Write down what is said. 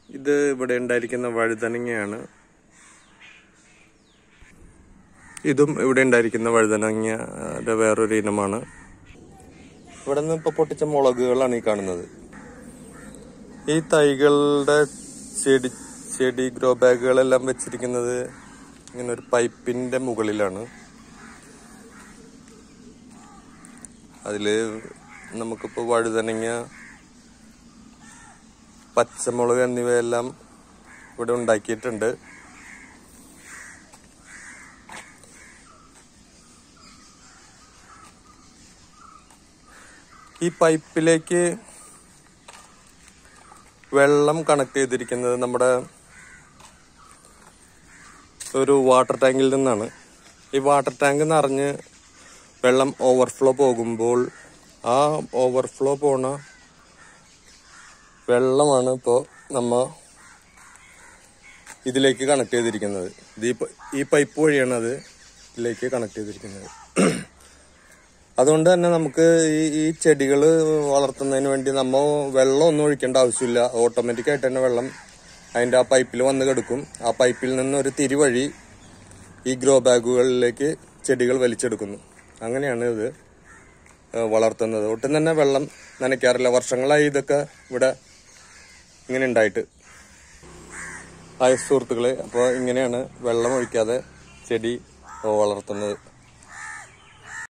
ഇത് ഇവിടെ ഉണ്ടായിരിക്കുന്ന വഴുതനങ്ങയാണ് ഇതും ഇവിടെ ഉണ്ടായിരിക്കുന്ന വഴുതനങ്ങയുടെ വേറൊരു ഇനമാണ് ഇവിടെ നിന്ന് ഇപ്പൊ പൊട്ടിച്ച മുളകുകളാണ് ഈ കാണുന്നത് ഈ തൈകളുടെ ചെടി ചെടി ഗ്രോ ബാഗുകളെല്ലാം വെച്ചിരിക്കുന്നത് ഇങ്ങനെ ഒരു പൈപ്പിന്റെ മുകളിലാണ് അതില് നമുക്കിപ്പോ വഴുതനങ്ങ പച്ചമുളക് എന്നിവയെല്ലാം ഇവിടെ ഉണ്ടാക്കിയിട്ടുണ്ട് ഈ പൈപ്പിലേക്ക് വെള്ളം കണക്ട് ചെയ്തിരിക്കുന്നത് നമ്മുടെ ഒരു വാട്ടർ ടാങ്കിൽ നിന്നാണ് ഈ വാട്ടർ ടാങ്ക് നിറഞ്ഞ് വെള്ളം ഓവർഫ്ലോ പോകുമ്പോൾ ആ ഓവർഫ്ലോ പോണ വെള്ളമാണ് ഇപ്പോൾ നമ്മ ഇതിലേക്ക് കണക്ട് ചെയ്തിരിക്കുന്നത് ഇത് ഈ പ- ഈ പൈപ്പ് വഴിയാണ് അത് ഇതിലേക്ക് കണക്ട് ചെയ്തിരിക്കുന്നത് അതുകൊണ്ട് തന്നെ നമുക്ക് ഈ ഈ ചെടികൾ വളർത്തുന്നതിന് വേണ്ടി നമ്മ വെള്ളം ഒന്നും ഒഴിക്കേണ്ട ആവശ്യമില്ല ഓട്ടോമാറ്റിക് ആയിട്ട് തന്നെ വെള്ളം അതിന്റെ ആ പൈപ്പിൽ വന്ന് കിടക്കും ആ പൈപ്പിൽ നിന്ന് ഒരു തിരി വഴി ഈ ഗ്രോ ബാഗുകളിലേക്ക് ചെടികൾ വലിച്ചെടുക്കുന്നു അങ്ങനെയാണ് ഇത് ഏഹ്, വളർത്തുന്നത് ഒട്ടും തന്നെ വെള്ളം നനയ്ക്കാറില്ല വർഷങ്ങളായി ഇതൊക്കെ ഇവിടെ ഇങ്ങനെ ഉണ്ടായിട്ട് ആയ സുഹൃത്തുക്കളെ അപ്പോൾ ഇങ്ങനെയാണ് വെള്ളം ഒഴിക്കാതെ ചെടി വളർത്തുന്നത്